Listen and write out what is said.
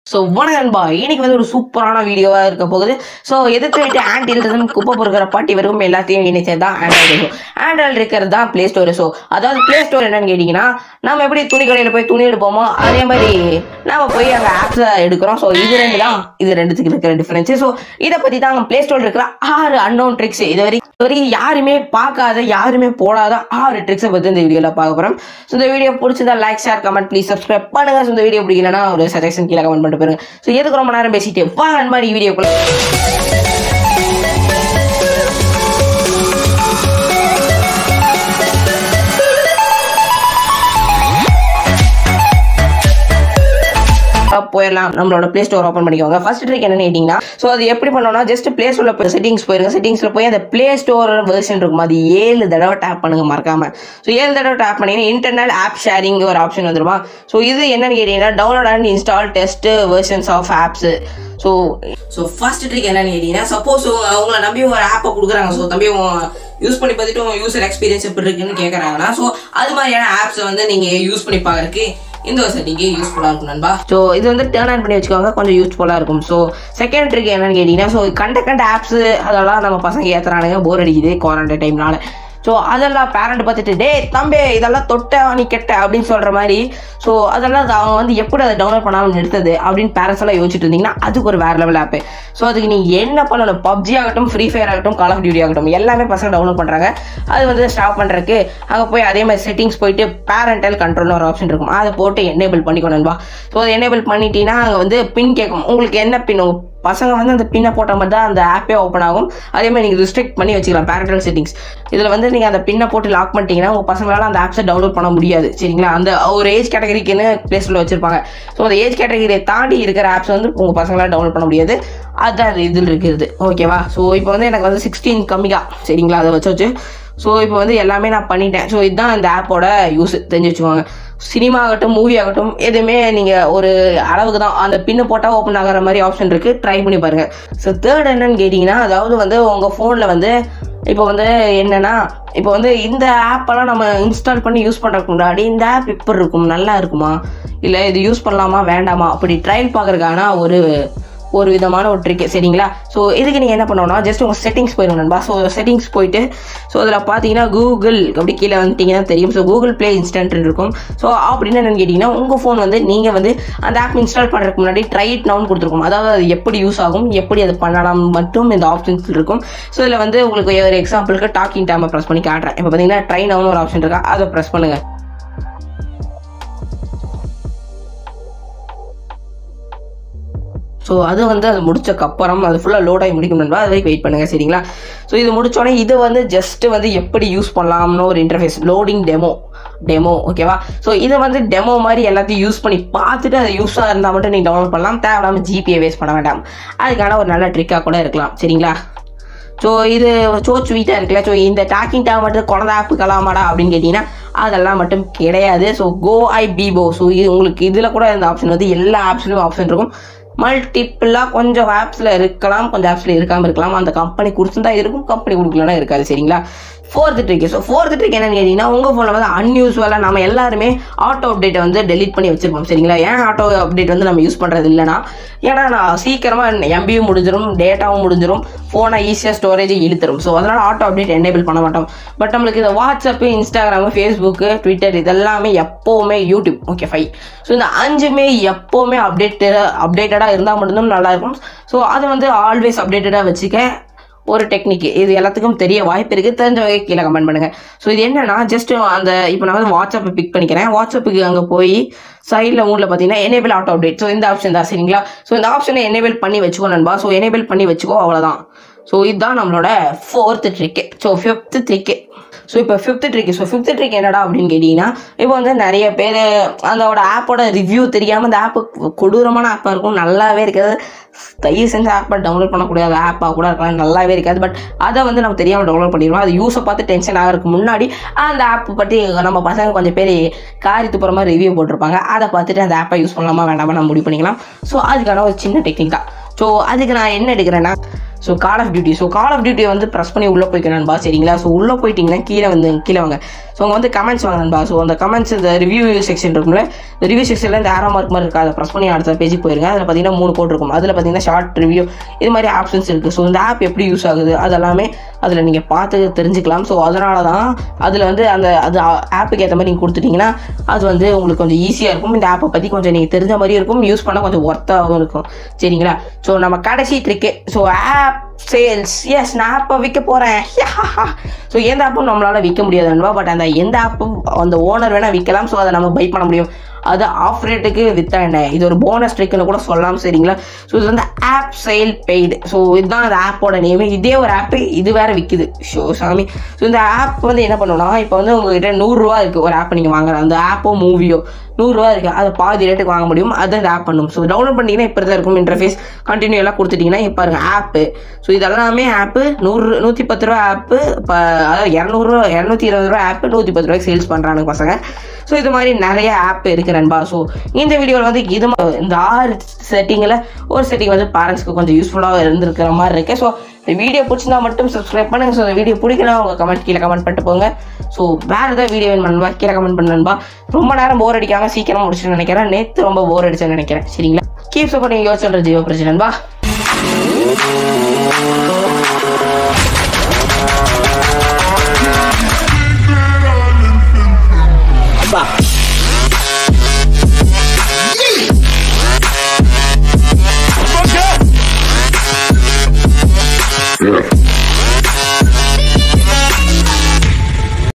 so வணக்கம் நண்பா இன்னைக்கு வந்து ஒரு சூப்பரான வீடியோவாக இருக்க போகுது ஸோ எதிர்த்து விட்டு ஆன்டில்டம் குப்பை பொறுக்கிற பாட்டி வரைக்கும் எல்லாத்தையும் இணைச்சது தான் ஆண்ட்ராய்டு இருக்கும் ஆண்ட்ராய்டு இருக்கிறது தான் ப்ளே ஸ்டோர் ஸோ அதாவது ப்ளே ஸ்டோர் என்னன்னு கேட்டிங்கன்னா நம்ம எப்படி துணி கடையில் போய் துணி எடுப்போமோ அதே மாதிரி நாம போய் அங்கே ஆப்ஸை எடுக்கிறோம் ஸோ இது ரெண்டு தான் இது ரெண்டுத்துக்கு இருக்கிற டிஃப்ரென்ஸ் ஸோ இதை பற்றி தான் ப்ளே ஸ்டோரில் இருக்கிற ஆறு அன்னோன் ட்ரிக்ஸ் இது வரைக்கும் இது வரைக்கும் யாருமே பார்க்காத யாருமே போடாத ஆறு ட்ரிக்ஸை பற்றி இந்த வீடியோவில் பார்க்க போகிறோம் ஸோ இந்த வீடியோ பிடிச்சதா like share comment please subscribe பண்ணுங்க ஸோ இந்த வீடியோ பிடிக்கலன்னா ஒரு சஜஷன் கீழே கமெண்ட் பண்ணிட்டு போயிருங்க ஸோ எதுக்கு ரொம்ப நேரம் பேசிட்டு வாங்க நண்பா நீ வீடியோக்குள்ள போயிடலாம் நம்மளோட ப்ளே ஸ்டோர் ஓப்பன் பண்ணிக்கோங்க ஃபர்ஸ்ட் ட்ரிக் என்னன்னு கேட்டிங்கன்னா ஸோ அது எப்படி பண்ணோம்னா ஜஸ்ட் ப்ளே ஸ்டோரில் போய் செட்டிங்ஸ் போயிருங்க செட்டிங்ஸில் போய் அந்த ப்ளே ஸ்டோர் வெர்ஷன் இருக்கும் அது ஏழு தடவை டேப் பண்ணுங்க மறக்காம ஸோ ஏழு தடவை டேப் பண்ணீங்கன்னா இன்டர்னல் ஆப் ஷேரிங் ஒரு ஆப்ஷன் வந்துருமா ஸோ இது என்னன்னு கேட்டிங்கன்னா download and install test versions of apps so so first trick என்னன்னு கேட்டிங்கன்னா சப்போஸ் அவங்கள நம்பி ஒரு ஆப்பை கொடுக்குறாங்க ஸோ தம்பி யூஸ் பண்ணி பார்த்துட்டு உங்க யூசர் எக்ஸ்பீரியன்ஸ் எப்படி இருக்குன்னு கேட்குறாங்கன்னா ஸோ அது மாதிரியான ஆப்ஸை வந்து நீங்கள் யூஸ் பண்ணி பார்க்கறதுக்கு இந்த ஒரு செட்டிங்கு யூஸ்ஃபுல்லாக இருக்கும் நண்பா ஸோ இது வந்து டேர்ன் ஆன் பண்ணி வச்சுக்கோங்க கொஞ்சம் யூஸ்ஃபுல்லாக இருக்கும் ஸோ செகண்ட் ட்ரிக் என்னன்னு கேட்டிங்கன்னா ஸோ கண்ட கண்ட ஆப்ஸ் அதெல்லாம் நம்ம பசங்க ஏற்றுறானுங்க போர் அடிக்குது குவாரண்டைன் டைம்னால ஸோ அதெல்லாம் பேரண்ட் பார்த்துட்டு டே தம்பி இதெல்லாம் தொட்ட நீ கெட்ட அப்படின்னு சொல்கிற மாதிரி ஸோ அதெல்லாம் அது அவங்க வந்து எப்படி அதை டவுன்லோட் பண்ணாமல் நிறுத்தது அப்படின்னு பேரண்ட்ஸ் எல்லாம் யோசிச்சுட்டு இருந்தீங்கன்னா அதுக்கு ஒரு வேற லெவல் ஆப்பு ஸோ அதுக்கு நீ என்ன பண்ணணும் பப்ஜி ஆகட்டும் ஃப்ரீ ஃபயர் ஆகட்டும் கால் ஆஃப் டியூட்டி ஆகட்டும் எல்லாமே பசங்க டவுன்லோட் பண்ணுறாங்க அது வந்து ஸ்டாப் பண்ணுறதுக்கு அங்கே போய் அதே மாதிரி செட்டிங்ஸ் போயிட்டு பேரண்டல் கண்ட்ரோல்னு ஒரு ஆப்ஷன் இருக்கும் அதை போட்டு எனேபிள் பண்ணிக்கணும்பா ஸோ அதை எனேபிள் பண்ணிட்டீங்கன்னா அங்கே வந்து பின் கேட்கும் உங்களுக்கு என்ன பின் உங்க பசங்க வந்து அந்த பின்னை போட்ட மாதிரி தான் அந்த ஆப்பே ஓப்பன் ஆகும் அதே மாதிரி நீங்கள் ரிஸ்ட்ரிக்ட் பண்ணி வச்சுக்கலாம் பேரண்டல் செட்டிங்ஸ் இதில் வந்து நீங்கள் அந்த பின்னை போட்டு லாக் பண்ணிட்டீங்கன்னா உங்கள் பசங்களால அந்த ஆப்ஸை டவுன்லோட் பண்ண முடியாது சரிங்களா அந்த ஒரு ஏஜ் கேட்டகரிக்குன்னு பிளேஸில் வச்சிருப்பாங்க ஸோ அந்த ஏஜ் கேட்டகரியை தாண்டி இருக்கிற ஆப்ஸ் வந்து உங்கள் பசங்களால டவுன்லோட் பண்ண முடியாது அதுதான் இதில் இருக்கிறது ஓகேவா ஸோ இப்போ வந்து எனக்கு வந்து சிக்ஸ்டீன் கம்மி தான் சரிங்களா அதை வச்சு வச்சு ஸோ இப்போ வந்து எல்லாமே நான் பண்ணிட்டேன் ஸோ இதுதான் இந்த ஆப்போட யூஸ் தெரிஞ்சு வச்சுக்கோங்க சினிமா ஆகட்டும் மூவி ஆகட்டும் எதுவுமே நீங்கள் ஒரு அளவுக்கு தான் அந்த பின்னு போட்டால் ஓப்பன் ஆகிற மாதிரி ஆப்ஷன் இருக்குது ட்ரை பண்ணி பாருங்கள் ஸோ தேர்ட் என்னன்னு கேட்டிங்கன்னா அதாவது வந்து உங்கள் ஃபோனில் வந்து இப்போ வந்து என்னன்னா இப்போ வந்து இந்த ஆப்பெல்லாம் நம்ம இன்ஸ்டால் பண்ணி யூஸ் பண்ணுறதுக்கு முன்னாடி இந்த ஆப் எப்படி இருக்கும் நல்லா இருக்குமா இல்லை இது யூஸ் பண்ணலாமா வேண்டாமா அப்படி ட்ரையல் பார்க்குறதுக்கான ஒரு ஒரு விதமான ஒரு ட்ரிக் சரிங்களா ஸோ இதுக்கு நீங்கள் என்ன பண்ணணும்னா ஜஸ்ட் உங்கள் செட்டிங்ஸ் போயிருங்க நண்பா ஸோ செட்டிங்ஸ் போயிட்டு ஸோ அதில் பார்த்தீங்கன்னா கூகுள் அப்படி கீழே வந்துட்டீங்கன்னா தெரியும் ஸோ கூகுள் ப்ளே இன்ஸ்டன்ட் இருக்கும் ஸோ அப்படின்னு என்னன்னு கேட்டிங்கன்னா உங்கள் ஃபோன் வந்து நீங்கள் வந்து அந்த ஆப் இன்ஸ்டால் பண்ணுறதுக்கு முன்னாடி ட்ரை இட் நவுன் கொடுத்துருக்கும் அதாவது அது எப்படி யூஸ் ஆகும் எப்படி அது பண்ணலாம் மட்டும் இந்த ஆப்ஷன்ஸ் இருக்கும் ஸோ இதில் வந்து உங்களுக்கு ஒரு எக்ஸாம்பிளுக்கு டாக்கிங் டைமை ப்ரெஸ் பண்ணி காட்டுறேன் இப்போ பார்த்தீங்கன்னா ட்ரை நவுன் ஒரு ஆப்ஷன் இருக்கா அதை ப்ரெஸ் பண்ணுங்கள் ஸோ அது வந்து அது முடிச்சக்கப்புறம் அது ஃபுல்லாக லோட் ஆகி முடிக்கும் நண்பா அது வரைக்கும் வெயிட் பண்ணுங்க சரிங்களா ஸோ இது முடிச்சோடனே இது வந்து ஜஸ்ட் வந்து எப்படி யூஸ் பண்ணலாம்னு ஒரு இன்டர்ஃபேஸ் லோடிங் டெமோ டெமோ ஓகேவா ஸோ இதை வந்து டெமோ மாதிரி எல்லாத்தையும் யூஸ் பண்ணி பார்த்துட்டு அது யூஸாக இருந்தால் மட்டும் நீங்கள் டவுன்லோட் பண்ணலாம் தேவையில்லாமல் ஜிபியை வேஸ்ட் பண்ண வேண்டாம் அதுக்கான ஒரு நல்ல ட்ரிக்காக கூட இருக்கலாம் சரிங்களா ஸோ இது சோ ஸ்வீட்டாக இருக்குல்ல ஸோ இந்த டாக்கிங் டேம் மட்டும் குழந்த ஆப்பு கலாமாடா அப்படின்னு கேட்டிங்கன்னா அதெல்லாம் மட்டும் கிடையாது ஸோ கோ ஐ பீபோ ஸோ இது உங்களுக்கு இதில் கூட இந்த ஆப்ஷன் வந்து எல்லா ஆப்ஸ்லையும் ஆப்ஷன் இருக்கும் மல்டிப்புளாக கொஞ்சம் ஆப்ஸில் இருக்கலாம் கொஞ்சம் ஆப்ஸில் இருக்காமல் இருக்கலாம் அந்த கம்பெனி கொடுத்துருந்தா இருக்கும் கம்பெனி கொடுக்கலன்னா இருக்காது சரிங்களா fourth trick so fourth trick என்னன்னு கேட்டிங்கன்னா உங்கள் ஃபோனில் வந்து அன்யூஸ்வலாக நம்ம எல்லாருமே ஆட்டோ அப்டேட்டை வந்து டெலிட் பண்ணி வச்சிருப்போம் சரிங்களா ஏன் ஆட்டோ அப்டேட் வந்து நம்ம யூஸ் பண்ணுறது இல்லைனா ஏன்னா நான் சீக்கிரமாக எம்பியும் முடிஞ்சிடும் டேட்டாவும் முடிஞ்சிடும் ஃபோனை ஈஸியாக ஸ்டோரேஜ் இழுத்துரும் ஸோ அதனால் ஆட்டோ அப்டேட் எனேபிள் பண்ண மாட்டோம் பட் நம்மளுக்கு இந்த வாட்ஸ்அப்பு இன்ஸ்டாகிராமு ஃபேஸ்புக்கு ட்விட்டர் இதெல்லாமே எப்போவுமே யூடியூப் ஓகே ஃபை ஸோ இந்த அஞ்சுமே எப்போவுமே அப்டேட்டடாக அப்டேட்டடாக இருந்தால் மட்டும்தான் நல்லாயிருக்கும் ஸோ அதை வந்து ஆல்வேஸ் அப்டேட்டடாக வச்சுக்க ஒரு டெக்னிக் இது எல்லாத்துக்கும் தெரிய வாய்ப்பு இருக்குது தெரிஞ்ச வகை கீழே கமெண்ட் பண்ணுங்கள் ஸோ இது என்னன்னா ஜஸ்ட் அந்த இப்போ நான் வந்து வாட்ஸ்அப்பை பிக் பண்ணிக்கிறேன் வாட்ஸ்அப்புக்கு அங்கே போய் சைடில் மூணில் பார்த்தீங்கன்னா எனேபிள் ஆட்டோ அப்டேட் ஸோ இந்த ஆப்ஷன் தான் சரிங்களா ஸோ இந்த ஆப்ஷனை எனேபிள் பண்ணி வச்சுக்கோ நண்பா ஸோ எனேபிள் பண்ணி வச்சுக்கோ அவ்வளோதான் ஸோ இதுதான் நம்மளோட fourth trick so fifth trick so இப்போ fifth trick so fifth trick என்னடா அப்படின்னு கேட்டிங்கன்னா இப்போ வந்து நிறைய பேர் அதோட ஆப்போட ரிவ்யூ தெரியாமல் அந்த ஆப்பு கொடூரமான ஆப்பாக இருக்கும் நல்லாவே இருக்காது தயவு செஞ்சு ஆப்பை டவுன்லோட் பண்ணக்கூடாத ஆப்பாக கூட இருக்கலாம் நல்லாவே இருக்காது பட் அதை வந்து நம்ம தெரியாமல் டவுன்லோட் பண்ணிடுவோம் அது யூஸை பார்த்து டென்ஷன் ஆகிறதுக்கு முன்னாடி அந்த ஆப் பற்றி நம்ம பசங்க கொஞ்சம் பேர் காரியத்து போகிற மாதிரி ரிவ்யூ போட்டிருப்பாங்க அதை பார்த்துட்டு அந்த ஆப்பை யூஸ் பண்ணலாமா வேண்டாமா நம்ம முடிவு பண்ணிக்கலாம் ஸோ அதுக்கான ஒரு சின்ன டெக்னிக் தான் ஸோ அதுக்கு நான் என்ன எடுக்கிறேன்னா so call of duty so call of duty வந்து ப்ரெஸ் பண்ணி உள்ளே போய்க்க நண்பா சரிங்களா ஸோ உள்ளே போயிட்டீங்கன்னா கீழே வந்து கீழே வாங்க ஸோ அங்கே வந்து கமெண்ட்ஸ் வாங்க நண்பா ஸோ அந்த கமெண்ட்ஸ் இந்த ரிவ்யூ செக்ஷன் இருக்கும்ல இந்த ரிவ்யூ செக்ஷனில் இந்த ஆரோ மார்க் மாதிரி இருக்குது அதை ப்ரெஸ் பண்ணி அடுத்த பேஜுக்கு போயிருங்க அதில் பார்த்தீங்கன்னா மூணு கோட் இருக்கும் அதில் பார்த்தீங்கன்னா ஷார்ட் ரிவ்யூ இது மாதிரி ஆப்ஷன்ஸ் இருக்குது ஸோ இந்த ஆப் எப்படி யூஸ் ஆகுது அதெல்லாமே அதில் நீங்கள் பார்த்து தெரிஞ்சுக்கலாம் ஸோ அதனால தான் அதில் வந்து அந்த அது ஆப்புக்கு ஏற்ற மாதிரி நீங்கள் கொடுத்துட்டீங்கன்னா அது வந்து உங்களுக்கு கொஞ்சம் ஈஸியாக இருக்கும் இந்த ஆப்பை பற்றி கொஞ்சம் நீங்கள் தெரிஞ்ச மாதிரி இருக்கும் யூஸ் பண்ண கொஞ்சம் ஒர்த்தாகவும் இருக்கும் சரிங்களா ஸோ நம்ம கடைசி trick so app sales yes நான் ஆப்பை விற்க போகிறேன் ஸோ எந்த ஆப்பும் நம்மளால் விற்க முடியாது நண்பா பட் அந்த எந்த ஆப்பும் அந்த ஓனர் வேணால் விற்கலாம் ஸோ அதை நம்ம பை பண்ண முடியும் அது ஆஃப் ரேட்டுக்கு வித்தா என்ன இது ஒரு போனஸ் ட்ரிக்னு கூட சொல்லலாம் சரிங்களா ஸோ இது வந்து ஆப் சேல் பெய்டு ஸோ இதுதான் அந்த ஆப்போட நேம் இதே ஒரு ஆப்பு இது வேற விற்குது ஷோ சாமி ஸோ இந்த ஆப் வந்து என்ன பண்ணுன்னா இப்போ வந்து உங்ககிட்ட நூறுரூவா இருக்குது ஒரு ஆப் நீங்கள் வாங்குற அந்த ஆப்போ மூவியோ நூறுரூவா இருக்குது அதை பாதி ரேட்டுக்கு வாங்க முடியும் அதை இந்த ஆப் பண்ணும் ஸோ டவுன்லோட் பண்ணிங்கன்னா இப்போ தான் இருக்கும் இன்டர்ஃபேஸ் கண்டினியூ எல்லாம் கொடுத்துட்டிங்கன்னா இப்போ பாருங்க ஆப்பு ஸோ இதெல்லாமே ஆப்பு நூறு நூற்றி பத்து ரூபா ஆப்பு இப்போ அதாவது இரநூறுவா இரநூத்தி இருபது ரூபா ஆப்பு நூற்றி பத்து ரூபாய்க்கு சேல்ஸ் பண்ணுறாங்க பசங்க ஸோ இது மாதிரி நிறைய ஆப் இருக்குது நண்பா ஸோ இந்த வீடியோவில் வந்து இது ம- இந்த ஆறு செட்டிங்கில் ஒரு செட்டிங் வந்து பேரண்ட்ஸ்க்கு கொஞ்சம் யூஸ்ஃபுல்லாக இருந்திருக்கிற மாதிரி இருக்கு ஸோ இந்த வீடியோ பிடிச்சிருந்தா மட்டும் சப்ஸ்கிரைப் பண்ணுங்க ஸோ இந்த வீடியோ பிடிக்கலாம் உங்கள் கமெண்ட் கீழே கமெண்ட் பண்ணிட்டு போங்க ஸோ வேறு ஏதாவது வீடியோ வேணும் நண்பா கீழே கமெண்ட் பண்ணு நண்பா ரொம்ப நேரம் போர் அடிக்காம சீக்கிரம் முடிச்சுன்னு நினைக்கிறேன் நேற்று ரொம்ப போர் அடிச்சேன்னு நினைக்கிறேன் சரிங்களா கீப் சப்போர்ட்டிங் யோசிச்சு ஜீவோ பிரச்சனை நண்பா